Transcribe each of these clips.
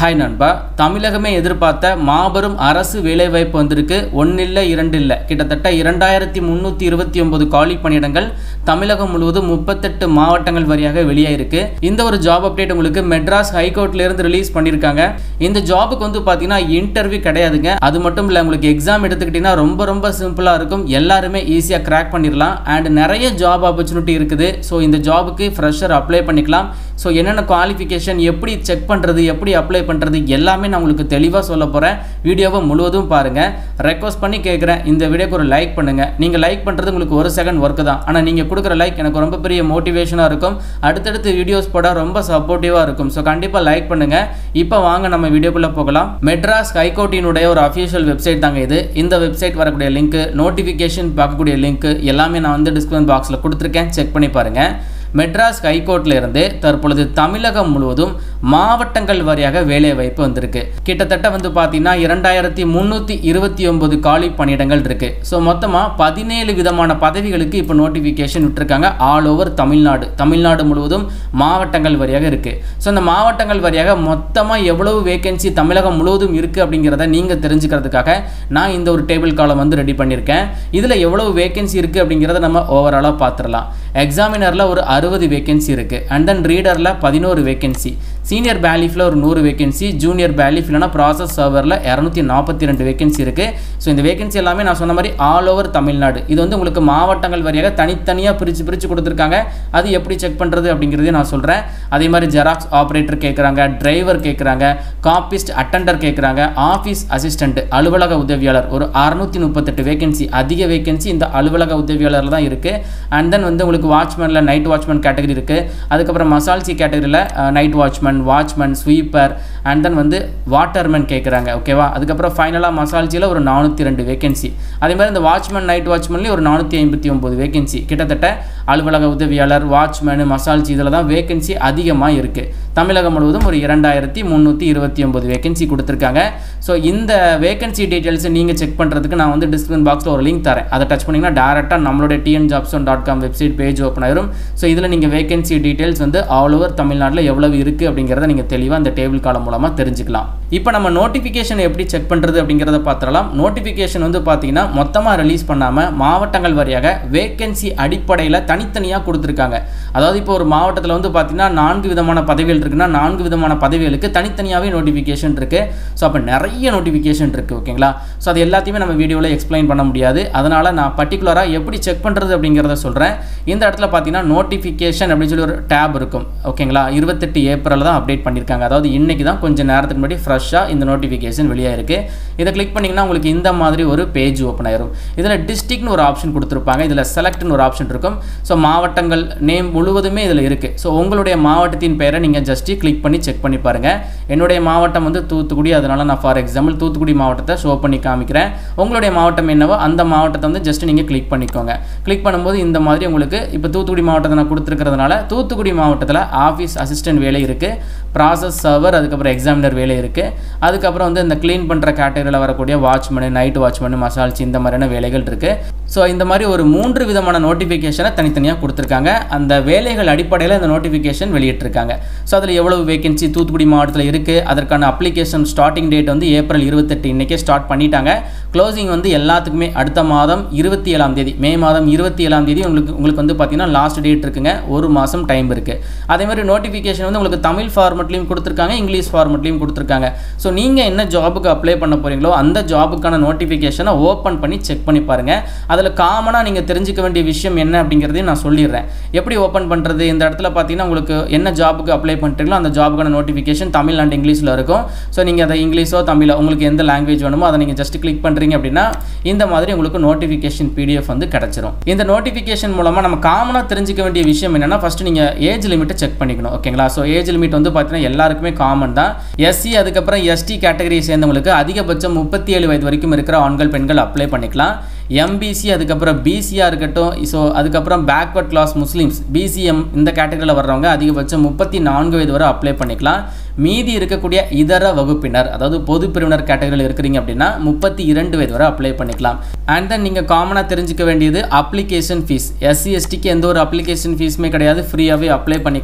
hi நண்பா தமிழகமே எதிர்பார்த்த மாபெரும் அரசு வேலைவாய்ப்பு வந்திருக்கு ஒன்று இல்லை இரண்டு இல்லை கிட்டத்தட்ட இரண்டாயிரத்தி முந்நூற்றி இருபத்தி ஒன்பது காலி பணியிடங்கள் தமிழகம் முழுவதும் முப்பத்தெட்டு மாவட்டங்கள் வழியாக வெளியாயிருக்கு இந்த ஒரு ஜாப் அப்டேட் உங்களுக்கு மெட்ராஸ் ஹைகோர்ட்ல இருந்து ரிலீஸ் பண்ணியிருக்காங்க இந்த ஜாபுக்கு வந்து பார்த்தீங்கன்னா இன்டர்வியூ கிடையாதுங்க அது மட்டும் இல்லை உங்களுக்கு எக்ஸாம் எடுத்துக்கிட்டிங்கன்னா ரொம்ப ரொம்ப சிம்பிளாக இருக்கும் எல்லாருமே ஈஸியாக கிராக் பண்ணிடலாம் அண்ட் நிறைய ஜாப் ஆப்பர்ச்சுனிட்டி இருக்குது ஸோ இந்த ஜாபுக்கு ஃப்ரெஷர் அப்ளை பண்ணிக்கலாம் ஸோ என்னென்ன குவாலிஃபிகேஷன் எப்படி செக் பண்ணுறது எப்படி அப்ளை பண்ணுறது எல்லாமே நான் உங்களுக்கு தெளிவாக சொல்ல போகிறேன் வீடியோவை முழுவதும் பாருங்கள் ரெக்வஸ்ட் பண்ணி கேட்குறேன் இந்த வீடியோக்கு ஒரு லைக் பண்ணுங்கள் நீங்கள் லைக் பண்ணுறது உங்களுக்கு ஒரு செகண்ட் ஒர்க்கு தான் ஆனால் நீங்கள் கொடுக்குற லைக் எனக்கு ரொம்ப பெரிய மோட்டிவேஷனாக இருக்கும் அடுத்தடுத்து வீடியோஸ் போட ரொம்ப சப்போர்ட்டிவாக இருக்கும் ஸோ கண்டிப்பாக லைக் பண்ணுங்கள் இப்போ வாங்க நம்ம வீடியோக்குள்ளே போகலாம் மெட்ராஸ் ஹைகோர்ட்டினுடைய ஒரு அஃபிஷியல் வெப்சைட் தாங்க இது இந்த வெப்சைட் வரக்கூடிய லிங்க் நோட்டிஃபிகேஷன் பார்க்கக்கூடிய லிங்க் எல்லாமே நான் வந்து டிஸ்கிரிப்ஷன் பாக்ஸில் கொடுத்துருக்கேன் செக் பண்ணி பாருங்கள் மெட்ராஸ் ஹைகோர்ட்ல இருந்து தற்பொழுது தமிழகம் முழுவதும் மாவட்டங்கள் வாரியாக வேலை வாய்ப்பு வந்திருக்கு கிட்டத்தட்ட வந்து பார்த்தீங்கன்னா இரண்டாயிரத்தி முந்நூற்றி இருபத்தி ஒன்பது காலி பணியிடங்கள் இருக்கு ஸோ மொத்தமாக பதினேழு விதமான பதவிகளுக்கு இப்போ நோட்டிஃபிகேஷன் விட்டுருக்காங்க ஆல் ஓவர் தமிழ்நாடு தமிழ்நாடு முழுவதும் மாவட்டங்கள் வாரியாக இருக்கு ஸோ இந்த மாவட்டங்கள் வாரியாக மொத்தமாக எவ்வளவு வேகன்சி தமிழகம் முழுவதும் இருக்கு அப்படிங்கிறத நீங்கள் தெரிஞ்சுக்கிறதுக்காக நான் இந்த ஒரு டேபிள் காலம் வந்து ரெடி பண்ணியிருக்கேன் இதில் எவ்வளவு வேகன்சி இருக்குது அப்படிங்கிறத நம்ம ஓவராலாக பார்த்துடலாம் எக்ஸாமினரில் ஒரு அறுபது வேகன்சி இருக்குது அண்ட் தென் ரீடரில் பதினோரு வேகன்சி சீனியர் பேலிஃபில் ஒரு நூறு வேகன்சி ஜூனியர் பேலிஃப் இல்லைனா ப்ராசஸ் சர்வரில் இரநூத்தி நாற்பத்தி ரெண்டு வேகன்சி இருக்குது ஸோ இந்த வேகன்சி எல்லாமே நான் சொன்ன மாதிரி ஆல் ஓவர் தமிழ்நாடு இது வந்து உங்களுக்கு மாவட்டங்கள் வழியாக தனித்தனியாக பிரித்து பிரித்து கொடுத்துருக்காங்க அது எப்படி செக் பண்ணுறது அப்படிங்கிறதையும் நான் சொல்கிறேன் அதே மாதிரி ஜெராக்ஸ் ஆப்ரேட்டர் கேட்குறாங்க டிரைவர் கேட்குறாங்க காப்பிஸ்ட் அட்டண்டர் கேட்குறாங்க ஆஃபீஸ் அசிஸ்டண்ட் அலுவலக உதவியாளர் ஒரு அறுநூற்றி முப்பத்தெட்டு வேகன்சி அதிக வேகன்சி இந்த அலுவலக உதவியாளர் தான் இருக்குது அண்ட் தென் வந்து உங்களுக்கு வாட்ச்மேனில் நைட் வாட்ச்மேன் கேட்டகரி இருக்குது அதுக்கப்புறம் மசால்சி கேட்டகரியில் night watchman watchman sweeper and then வந்து வாட்டர்மேன் கேட்குறாங்க ஓகேவா அதுக்கப்புறம் ஃபைனலாக மசால்ச்சியில் ஒரு நானூற்றி ரெண்டு வேகன்சி அதே மாதிரி இந்த வாட்ச்மேன் நைட் வாட்ச்மேன்லேயும் ஒரு நானூற்றி ஐம்பத்தி ஒம்பது வேகன்சி கிட்டத்தட்ட அலுவலக உதவியாளர் வாட்ச்மேனு மசால்ச்சி இதில் தான் வேகன்சி அதிகமாக இருக்குது தமிழகம் முழுவதும் ஒரு இரண்டாயிரத்தி முந்நூற்றி இருபத்தி ஒம்பது வேகன்சி கொடுத்துருக்காங்க ஸோ இந்த வேகன்சி டீட்டெயில்ஸை நீங்கள் செக் பண்ணுறதுக்கு நான் வந்து டிஸ்கிரிப்ஷன் பாக்ஸில் ஒரு லிங்க் தரேன் அதை டச் பண்ணிங்கன்னா டேரெக்டாக நம்மளுடைய TN jobs one dot com website page open ஆயிரும் ஸோ இதில் நீங்கள் வேகன்சி டீட்டெயில்ஸ் வந்து ஆல் ஓவர் தமிழ்நாட்டில் எவ்வளவு இருக்குது அப்படிங்கிறத நீங்கள் தெளிவாக இந்த டேபிள் காலம் மூலமாக தெரிஞ்சுக்கலாம் இப்போ நம்ம நோட்டிஃபிகேஷன் எப்படி செக் பண்ணுறது அப்படிங்கிறத பார்த்துடலாம் நோட்டிஃபிகேஷன் வந்து பார்த்தீங்கன்னா மொத்தமாக ரிலீஸ் பண்ணாமல் மாவட்டங்கள் வாரியாக வேகன்சி அடிப்படையில் தனித்தனியாக கொடுத்துருக்காங்க அதாவது இப்போ ஒரு மாவட்டத்தில் வந்து பார்த்தீங்கன்னா நான்கு விதமான பதவிகள் இருக்குன்னா நான்கு விதமான பதவிகளுக்கு தனித்தனியாகவே நோட்டிஃபிகேஷன் இருக்குது ஸோ அப்போ நிறைய நோட்டிஃபிகேஷன் இருக்குது ஓகேங்களா ஸோ அது எல்லாத்தையுமே நம்ம வீடியோவில் எக்ஸ்பிளைன் பண்ண முடியாது அதனால் நான் பர்டிகுலராக எப்படி செக் பண்ணுறது அப்படிங்கிறத சொல்கிறேன் இந்த இடத்துல பார்த்தீங்கன்னா நோட்டிஃபிகேஷன் அப்படின்னு சொல்லி ஒரு டேப் இருக்கும் ஓகேங்களா இருபத்தெட்டு ஏப்ரல் தான் அப்டேட் பண்ணியிருக்காங்க அதாவது இன்றைக்கி தான் கொஞ்சம் நேரத்துக்கு முன்னாடி ஃப்ரெஷ்ஷாக இந்த நோட்டிஃபிகேஷன் வெளியாக இருக்குது இதை கிளிக் பண்ணிங்கன்னா உங்களுக்கு இந்த மாதிரி ஒரு பேஜ் ஓப்பன் ஆயிரும் இதில் டிஸ்ட்ரிக்ட்னு ஒரு ஆப்ஷன் கொடுத்துருப்பாங்க இதில் செலக்ட்னு ஒரு ஆப்ஷன் இருக்கும் ஸோ மாவட்டங்கள் நேம் முழுவதுமே இதில் இருக்குது ஸோ உங்களுடைய மாவட்டத்தின் பெயரை நீங்கள் ஜஸ்ட்டு கிளிக் பண்ணி செக் பண்ணி பாருங்கள் என்னுடைய மாவட்டம் வந்து தூத்துக்குடி அதனால் நான் ஃபார் எக்ஸாம்பிள் தூத்துக்குடி மாவட்டத்தை ஷோ பண்ணி காமிக்கிறேன் உங்களுடைய மாவட்டம் என்னவோ அந்த மாவட்டத்தை வந்து ஜஸ்ட் நீங்கள் கிளிக் பண்ணிக்கோங்க கிளிக் பண்ணும்போது இந்த மாதிரி உங்களுக்கு இப்போ தூத்துக்குடி மாவட்டத்தை நான் கொடுத்துருக்கிறதுனால தூத்துக்குடி மாவட்டத்தில் ஆஃபீஸ் அசிஸ்டன்ட் வேலை இருக்குது ப்ராசஸ் சர்வர் அதுக்கப்புறம் எக்ஸாமினர் வேலை இருக்குது அதுக்கப்புறம் வந்து இந்த க்ளீன் பண்ணுற கேட்டகரியில் வரக்கூடிய வாட்ச்மேனு நைட் வாட்ச்மேனு மசால்ச்சி இந்த மாதிரியான வேலைகள் இருக்குது ஸோ இந்த மாதிரி ஒரு மூன்று விதமான நோட்டிஃபிகேஷனை தனித்தனியாக கொடுத்துருக்காங்க அந்த வேலைகள் அடிப்படையில் இந்த நோட்டிஃபிகேஷன் வெளியிட்டிருக்காங்க ஸோ அதில் எவ்வளவு வேகன்சி தூத்துக்குடி மாவட்டத்தில் இருக்குது அதற்கான அப்ளிகேஷன் ஸ்டார்டிங் டேட் வந்து ஏப்ரல் இருபத்தெட்டு இன்றைக்கே ஸ்டார்ட் பண்ணிட்டாங்க க்ளோசிங் வந்து எல்லாத்துக்குமே அடுத்த மாதம் இருபத்தி ஏழாம் தேதி மே மாதம் இருபத்தி ஏழாம் தேதி உங்களுக்கு உங்களுக்கு வந்து பார்த்தீங்கன்னா லாஸ்ட் டேட் இருக்குங்க ஒரு மாதம் டைம் இருக்குது அதே மாதிரி நோட்டிஃபிகேஷன் வந்து உங்களுக்கு தமிழ் ஃபார்மெட்லையும் கொடுத்துருக்காங்க இங்கிலீஷ் ஃபார்மெட்லையும் கொடுத்துருக்காங்க ஸோ நீங்கள் என்ன ஜாபுக்கு அப்ளை பண்ண போகிறீங்களோ அந்த ஜாபுக்கான நோட்டிஃபிகேஷனை ஓப்பன் பண்ணி செக் பண்ணி பாருங்கள் அதில் காமனாக நீங்கள் தெரிஞ்சுக்க வேண்டிய விஷயம் என்ன அப்படிங்கிறதையும் நான் சொல்லிடுறேன் எப்படி ஓப்பன் பண்ணுறது இந்த இடத்துல பார்த்தீங்கன்னா உங்களுக்கு என்ன ஜாபுக்கு அப்ளை பண்ணுறீங்களோ அந்த ஜாபுக்கான நோட்டிஃபிகேஷன் தமிழ் அண்ட் இங்கிலீஷில் இருக்கும் ஸோ நீங்கள் அதை இங்கிலீஷோ தமிழோ உங்களுக்கு எந்த லாங்குவேஜ் வேணுமோ அதை நீங்கள் ஜஸ்ட் கிளிக் பண்ணுறீங்க அப்படின்னா இந்த மாதிரி உங்களுக்கு நோட்டிஃபிகேஷன் பிடிஎஃப் வந்து கிடச்சிரும் இந்த நோட்டிஃபிகேஷன் மூலமாக நம்ம காமனாக தெரிஞ்சுக்க வேண்டிய விஷயம் என்னென்னா ஃபஸ்ட்டு நீங்கள் ஏஜ் லிமிட்டை செக் பண்ணிக்கணும் ஓகேங்களா ஸோ ஏஜ் லிமிட் வந்து பார்த்தீங்கன்னா எல்லாருக்குமே காமன் தான் எஸ்சி அதுக்கப்புறம் எஸ்டி கேட்டகரியை சேர்ந்தவங்களுக்கு அதிகபட்சம் முப்பத்தி ஏழு வயது வரைக்கும் இருக்கிற ஆண்கள் பெண்கள் அப்ளை பண்ணிக்கலாம் எம்பிசி அதுக்கப்புறம் பிசியாக இருக்கட்டும் ஸோ அதுக்கப்புறம் பேக்வர்ட் கிளாஸ் முஸ்லீம்ஸ் பிசிஎம் இந்த கேட்டகரியில் வர்றவங்க அதிகபட்சம் முப்பத்தி நான்கு வயது வரை அப்ளை பண்ணிக்கலாம் மீதி இருக்கக்கூடிய இதர வகுப்பினர் அதாவது பொது பிரிவினர் கேட்டகரியில் இருக்கிறீங்க அப்படின்னா முப்பத்தி இரண்டு வயது வரை அப்ளை பண்ணிக்கலாம் அண்ட் தென் நீங்கள் காமனாக தெரிஞ்சுக்க வேண்டியது அப்ளிகேஷன் ஃபீஸ் எஸ்சி எஸ்டிக்கு எந்த ஒரு அப்ளிகேஷன் ஃபீஸுமே கிடையாது ஃப்ரீயாகவே அப்ளை பண்ணிக்கலாம்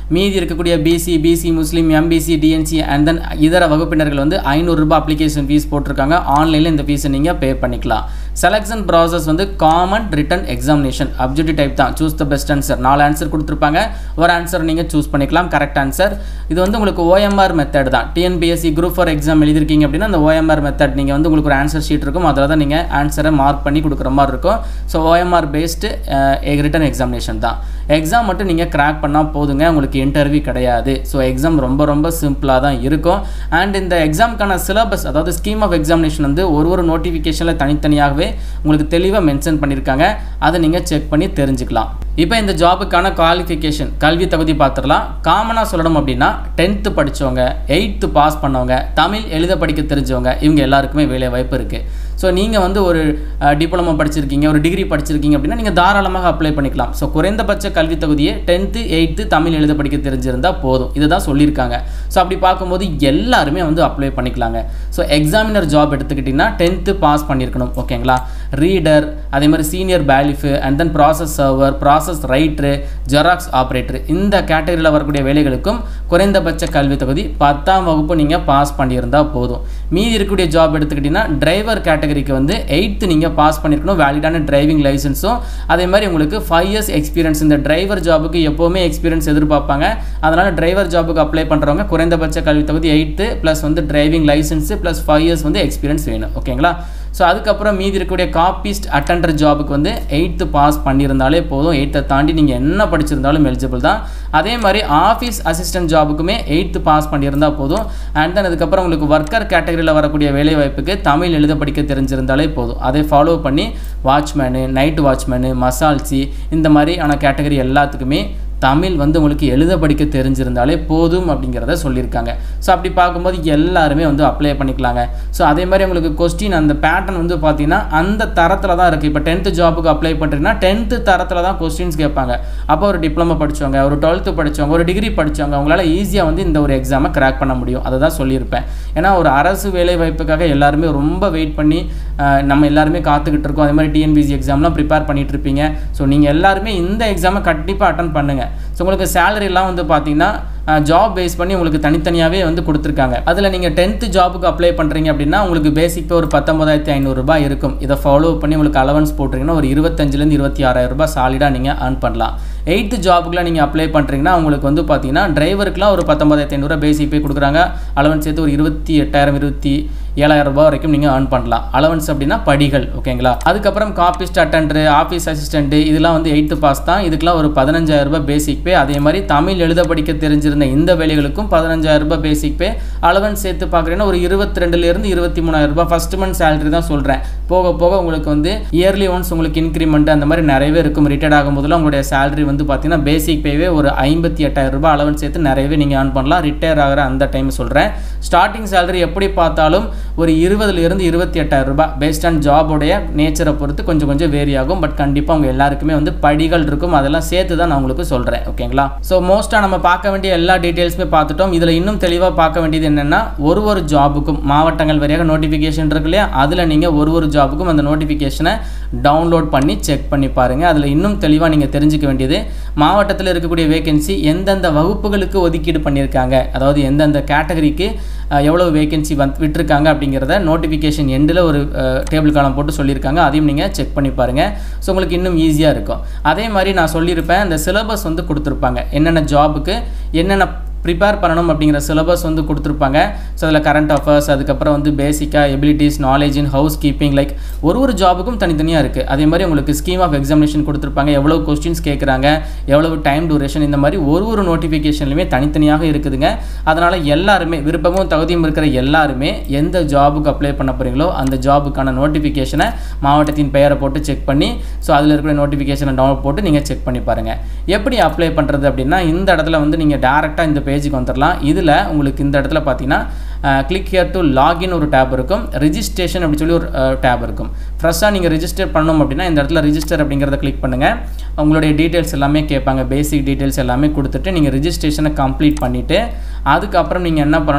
மீதி இருக்கக்கூடிய BC BC Muslim MBC DNC and then இதர வகுப்பினர்கள் வந்து ஐநூறுரூபா அப்ளிகேஷன் ஃபீஸ் போட்டிருக்காங்க ஆன்லைனில் இந்த ஃபீஸை நீங்கள் பே பண்ணிக்கலாம் செலெக்ஷன் ப்ராசஸ் வந்து common written examination objective type தான் சூஸ் த பெஸ்ட் ஆன்சர் நாலு ஆன்சர் கொடுத்துருப்பாங்க ஒரு ஆன்சர் நீங்கள் சூஸ் பண்ணிக்கலாம் கரெக்ட் ஆன்சர் இது வந்து உங்களுக்கு ஓஎம்ஆர் மெத்தட் தான் டிஎன்பிஎஸ்சி குரூப் ஃபார் எக்ஸாம் எழுதிருக்கீங்க அப்படின்னா அந்த ஓஎம்ஆர் மெத்தட் நீங்கள் வந்து உங்களுக்கு ஒரு ஆன்சர் ஷீட் இருக்கும் அதில் தான் நீங்கள் ஆன்சரை மார்க் பண்ணி கொடுக்குற மாதிரி இருக்கும் so OMR based written examination தான் எக்ஸாம் மட்டும் நீங்கள் கிராக் பண்ணால் போதுங்க உங்களுக்கு இன்டர்வியூ கிடையாது ஸோ எக்ஸாம் ரொம்ப ரொம்ப சிம்பிளாக தான் இருக்கும் அண்ட் இந்த எக்ஸாமுக்கான சிலபஸ் அதாவது ஸ்கீம் ஆஃப் எக்ஸாமினேஷன் வந்து ஒரு ஒரு நோட்டிஃபிகேஷனில் தனித்தனியாகவே உங்களுக்கு தெளிவாக மென்ஷன் பண்ணியிருக்காங்க அதை நீங்கள் செக் பண்ணி தெரிஞ்சுக்கலாம் இப்போ இந்த ஜாபுக்கான குவாலிஃபிகேஷன் கல்வி தகுதி பார்த்துடலாம் காமனாக சொல்லணும் அப்படின்னா டென்த்து படித்தவங்க எயித்து பாஸ் பண்ணவங்க தமிழ் எழுத படிக்க தெரிஞ்சவங்க இவங்க எல்லாருக்குமே வேலை வாய்ப்பு இருக்குது ஸோ நீங்கள் வந்து ஒரு டிப்ளமோ படிச்சிருக்கீங்க ஒரு டிகிரி படிச்சிருக்கீங்க அப்படின்னா நீங்கள் தாராளமாக அப்ளை பண்ணிக்கலாம் ஸோ குறைந்தபட்ச கல்வி தகுதியை டென்த்து எயித்து தமிழ் எழுத படிக்க தெரிஞ்சிருந்தால் போதும் இதை தான் சொல்லியிருக்காங்க ஸோ அப்படி பார்க்கும்போது எல்லாருமே வந்து அப்ளை பண்ணிக்கலாங்க ஸோ எக்ஸாமினர் ஜாப் எடுத்துக்கிட்டிங்கன்னா டென்த்து பாஸ் பண்ணியிருக்கணும் ஓகேங்களா ரீடர் அதே மாதிரி senior bailiff and then process server process writer xerox operator இந்த கேட்டகரியில் வரக்கூடிய வேலைகளுக்கும் குறைந்தபட்ச கல்வி தகுதி பத்தாம் வகுப்பு நீங்கள் பாஸ் பண்ணியிருந்தால் போதும் மீதி இருக்கக்கூடிய ஜாப் எடுத்துக்கிட்டிங்கன்னா டிரைவர் கேட்டகரிக்கு வந்து எயித்து நீங்கள் பாஸ் பண்ணியிருக்கணும் வேலிடான டிரைவிங் லைசன்ஸும் அதே மாதிரி உங்களுக்கு ஃபைவ் இயர்ஸ் எக்ஸ்பீரியன்ஸ் இந்த டிரைவர் ஜாபுக்கு எப்போவுமே எக்ஸ்பீரியன்ஸ் எதிர்பார்ப்பாங்க அதனால் டிரைவர் ஜாபுக்கு அப்ளை பண்ணுறவங்க குறைந்தபட்ச கல்வி தகுதி எயித்து ப்ளஸ் வந்து driving licence plus five years வந்து எக்ஸ்பீரியன்ஸ் வேணும் ஓகேங்களா ஸோ அதுக்கப்புறம் மீதி இருக்கக்கூடிய காப்பிஸ்ட் அட்டண்டர் ஜாபுக்கு வந்து எயித்து பாஸ் பண்ணியிருந்தாலே போதும் எயித்தை தாண்டி நீங்கள் என்ன படிச்சிருந்தாலும் எலிஜிபிள் தான் அதே மாதிரி ஆஃபீஸ் அசிஸ்டன்ட் ஜாபுக்குமே எயித்து பாஸ் பண்ணியிருந்தால் போதும் அண்ட் தென் அதுக்கப்புறம் உங்களுக்கு ஒர்க்கர் கேட்டகரியில் வரக்கூடிய வேலை வாய்ப்புக்கு தமிழ் எழுத படிக்க தெரிஞ்சிருந்தாலே போதும் அதை ஃபாலோ பண்ணி வாட்ச்மேனு நைட் வாட்ச்மேனு மசால்சி இந்த மாதிரியான கேட்டகரி எல்லாத்துக்குமே தமிழ் வந்து உங்களுக்கு எழுத படிக்க தெரிஞ்சிருந்தாலே போதும் அப்படிங்கிறத சொல்லியிருக்காங்க ஸோ அப்படி பார்க்கும்போது எல்லாருமே வந்து அப்ளை பண்ணிக்கலாங்க ஸோ அதே மாதிரி உங்களுக்கு கொஸ்டின் அந்த பேட்டர்ன் வந்து பார்த்தீங்கன்னா அந்த தரத்தில் தான் இருக்குது இப்போ டென்த்து ஜாபுக்கு அப்ளை பண்ணுறீங்கன்னா டென்த்து தரத்தில் தான் கொஸ்டின்ஸ் கேட்பாங்க அப்போ ஒரு டிப்ளமோ படித்தவங்க ஒரு டுவெல்த்து படித்தவங்க ஒரு டிகிரி படித்தவங்க அவங்களால ஈஸியாக வந்து இந்த ஒரு எக்ஸாமை கிராக் பண்ண முடியும் அதை தான் சொல்லியிருப்பேன் ஏன்னா ஒரு அரசு வேலை வாய்ப்புக்காக எல்லாருமே ரொம்ப வெயிட் பண்ணி நம்ம எல்லாருமே காத்துக்கிட்டு இருக்கோம் அதே மாதிரி டிஎன்பிசி எக்ஸாம்லாம் ப்ரிப்பேர் பண்ணிட்டு இருப்பீங்க ஸோ நீங்கள் எல்லாருமே இந்த எக்ஸாமை கண்டிப்பாக அட்டன் பண்ணுங்கள் ஸோ உங்களுக்கு சேலரிலாம் வந்து பார்த்தீங்கன்னா ஜாப் பேஸ் பண்ணி உங்களுக்கு தனித்தனியாகவே வந்து கொடுத்துருக்காங்க அதில் நீங்கள் டென்த்து ஜாபுக்கு அப்ளை பண்ணுறீங்க அப்படின்னா உங்களுக்கு பேசிக்காக ஒரு பத்தொம்பதாயிரத்தி ஐநூறுரூபா இருக்கும் இதை ஃபாலோ பண்ணி உங்களுக்கு அலவன்ஸ் போட்டிங்கன்னா ஒரு இருபத்தஞ்சிலேருந்து இருபத்தி ஆறாயிரம் ரூபாய் சாலிடாக நீங்கள் ஏர்ன் பண்ணலாம் எயித்து ஜாபுக்குலாம் நீங்கள் அப்ளை பண்ணுறீங்கன்னா உங்களுக்கு வந்து பார்த்தீங்கன்னா டிரைவருக்குலாம் ஒரு பத்தொம்பதாயிரத்தி ஐநூறுரூவா பேசிக் பே கொடுக்குறாங்க அலவன்ஸ் சேர்த்து ஒரு இருபத்தி எட்டாயிரம் இருபத்தி ஏழாயிரம் ரூபாய் வரைக்கும் நீங்கள் ஏர்ன் பண்ணலாம் அலவன்ஸ் அப்படின்னா படிகள் ஓகேங்களா அதுக்கப்புறம் காப்பிஸ்ட் அட்டன்டர் ஆஃபீஸ் அசிஸ்டன்ட் இதெல்லாம் வந்து எயித்து பாஸ் தான் இதுக்கெல்லாம் ஒரு பதினஞ்சாயிரம் ரூபாய் பேசிக் பே அதே மாதிரி தமிழ் எழுத படிக்க தெரிஞ்சிருந்த இந்த வேலைகளுக்கும் பதினஞ்சாயிரம் ரூபாய் பேசிக் பே அலவன்ஸ் சேர்த்து பார்க்குறீங்கன்னா ஒரு இருபத்தி ரெண்டுலேருந்து இருபத்தி மூணாயிரம் ரூபாய் ஃபஸ்ட் மந்த் சேலரி தான் சொல்கிறேன் போக போக உங்களுக்கு வந்து இயர்லி ஒன்ஸ் உங்களுக்கு இன்க்ரிமெண்ட் அந்த மாதிரி நிறையவே இருக்கும் ரிட்டையர்ட் ஆகும்போதுலாம் உங்களுடைய சேலரி வந்து பார்த்தீங்கன்னா பேசிக் பேவே ஒரு ஐம்பத்தி எட்டாயிரம் ரூபாய் அலவன்ஸ் சேர்த்து நிறையவே நீங்கள் ஏர்ன் பண்ணலாம் ரிட்டையர் ஆகிற அந்த டைம் சொல்கிறேன் ஸ்டார்டிங் சேலரி எப்படி பார்த்தாலும் ஒரு இருபதுலேருந்து இருபத்தி எட்டாயிரம் ரூபாய் பேஸ்ட் ஆன் ஜாபோடைய நேச்சரை பொறுத்து கொஞ்சம் கொஞ்சம் வேரி ஆகும் பட் கண்டிப்பாக அவங்க எல்லாருக்குமே வந்து படிகள் இருக்கும் அதெல்லாம் சேர்த்து தான் நான் உங்களுக்கு சொல்கிறேன் ஓகேங்களா ஸோ மோஸ்ட்டாக நம்ம பார்க்க வேண்டிய எல்லா டீட்டெயில்ஸுமே பார்த்துட்டோம் இதில் இன்னும் தெளிவாக பார்க்க வேண்டியது என்னென்னா ஒரு ஒரு ஜாபுக்கும் மாவட்டங்கள் வழியாக நோட்டிஃபிகேஷன் இருக்கு இல்லையா அதில் நீங்கள் ஒரு ஒரு ஜாபுக்கும் அந்த நோட்டிஃபிகேஷனை டவுன்லோட் பண்ணி செக் பண்ணி பாருங்கள் அதில் இன்னும் தெளிவாக நீங்கள் தெரிஞ்சுக்க வேண்டியது மாவட்டத்தில் இருக்கக்கூடிய வேகன்சி எந்தெந்த வகுப்புகளுக்கு ஒதுக்கீடு பண்ணியிருக்காங்க அதாவது எந்தெந்த கேட்டகரிக்கு எவ்வளோ வேகன்சி வந்து விட்டுருக்காங்க அப்படிங்கிறத நோட்டிஃபிகேஷன் எண்டில் ஒரு டேபிள் காலம் போட்டு சொல்லியிருக்காங்க அதையும் நீங்கள் செக் பண்ணி பாருங்கள் ஸோ உங்களுக்கு இன்னும் ஈஸியாக இருக்கும் அதே மாதிரி நான் சொல்லியிருப்பேன் அந்த சிலபஸ் வந்து கொடுத்துருப்பாங்க என்னென்ன ஜாபுக்கு என்னென்ன ப்ரிப்பேர் பண்ணணும் அப்படிங்கிற சிலபஸ் வந்து கொடுத்துருப்பாங்க ஸோ அதில் கரண்ட் அஃபேர்ஸ் அதுக்கப்புறம் வந்து பேசிக்காக abilities knowledge in housekeeping like ஒரு ஒரு ஜாபுக்கும் தனித்தனியாக இருக்குது அதே மாதிரி உங்களுக்கு ஸ்கீம் ஆஃப் எக்ஸாமினேஷன் கொடுத்துருப்பாங்க எவ்வளோ கொஸ்டின்ஸ் கேட்குறாங்க எவ்வளவு டைம் டூரேஷன் இந்த மாதிரி ஒரு ஒரு நோட்டிஃபிகேஷன்லையுமே தனித்தனியாக இருக்குதுங்க அதனால் எல்லாருமே விருப்பமும் தகுதியும் இருக்கிற எல்லாருமே எந்த ஜாபுக்கு அப்ளை பண்ண போகிறீங்களோ அந்த ஜாபுக்கான நோட்டிஃபிகேஷனை மாவட்டத்தின் பெயரை போட்டு செக் பண்ணி ஸோ அதில் இருக்கிற நோட்டிஃபிகேஷனை டவுன்லோட் போட்டு நீங்கள் செக் பண்ணி பாருங்கள் எப்படி அப்ளை பண்ணுறது அப்படின்னா இந்த இடத்துல வந்து நீங்கள் டேரெக்டாக இந்த பேஜுக்கு வந்துடலாம் இதில் உங்களுக்கு இந்த இடத்துல பார்த்தீங்கன்னா கிளிக் ஹியர் டு லாகின் ஒரு டேப் இருக்கும் ரிஜிஸ்ட்ரேஷன் அப்படின்னு சொல்லி ஒரு டேப் இருக்கும் ஃப்ரெஷ்ஷாக நீங்கள் ரிஜிஸ்டர் பண்ணணும் அப்படின்னா இந்த இடத்துல ரிஜிஸ்டர் அப்படிங்கிறத கிளிக் பண்ணுங்கள் உங்களுடைய டீட்டெயில்ஸ் எல்லாமே கேட்பாங்க பேசிக் டீட்டெயில்ஸ் எல்லாமே கொடுத்துட்டு நீங்கள் ரிஜிஸ்ட்ரேஷனை கம்ப்ளீட் பண்ணிவிட்டு அதுக்கப்புறம் நீங்கள் என்ன பண்ணணும்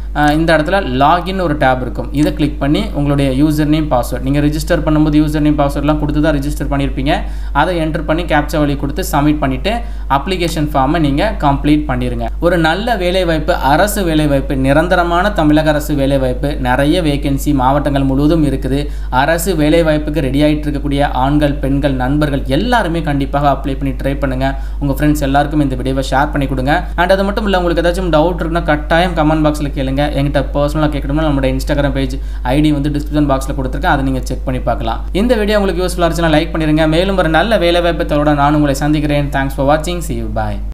அஹ் இந்த இடத்துல லாகின் ஒரு டேப் இருக்கும் இதை கிளிக் பண்ணி உங்களுடைய யூசர் நேம் பாஸ்வேர்ட் நீங்கள் ரிஜிஸ்டர் பண்ணும்போது யூசர் நேம் பாஸ்வேர்ட்லாம் கொடுத்து தான் ரிஜிஸ்டர் பண்ணியிருப்பீங்க அதை என்டர் பண்ணி கேப்சா வழி கொடுத்து சப்மிட் பண்ணிவிட்டு அப்ளிகேஷன் ஃபார்மை நீங்கள் கம்ப்ளீட் பண்ணிடுங்க ஒரு நல்ல வேலைவாய்ப்பு அரசு வேலைவாய்ப்பு நிரந்தரமான தமிழக அரசு வேலைவாய்ப்பு நிறைய வேகன்சி மாவட்டங்கள் முழுவதும் இருக்குது அரசு வேலைவாய்ப்புக்கு ரெடி ஆகிட்டு இருக்கக்கூடிய ஆண்கள் பெண்கள் நண்பர்கள் எல்லாருமே கண்டிப்பாக அப்ளை பண்ணி ட்ரை பண்ணுங்கள் உங்கள் ஃப்ரெண்ட்ஸ் எல்லாருக்கும் இந்த வீடியோவை ஷேர் பண்ணி கொடுங்க அண்ட் அது மட்டும் இல்லை உங்களுக்கு ஏதாச்சும் டவுட் இருக்குன்னா கட்டாயம் கமெண்ட் பாக்ஸில் கேளுங்க எங்கிட்ட பர்சனலாக கேட்கணும்னா நம்மளோட இன்ஸ்டாகிராம் பேஜ் ஐடி வந்து டிஸ்கிரிப்ஷன் பாக்ஸில் கொடுத்துருக்கேன் அதை நீங்கள் செக் பண்ணி பார்க்கலாம் இந்த வீடியோ உங்களுக்கு யூஸ்ஃபுல்லாக இருந்துச்சுன்னா லைக் பண்ணிடுங்க மேலும் ஒரு நல்ல வேலைவாய்ப்பு தரோட நான் உங்களை சந்திக்கிறேன் தேங்க்ஸ் ஃபார் வாட்சிங் சி யூ பாய்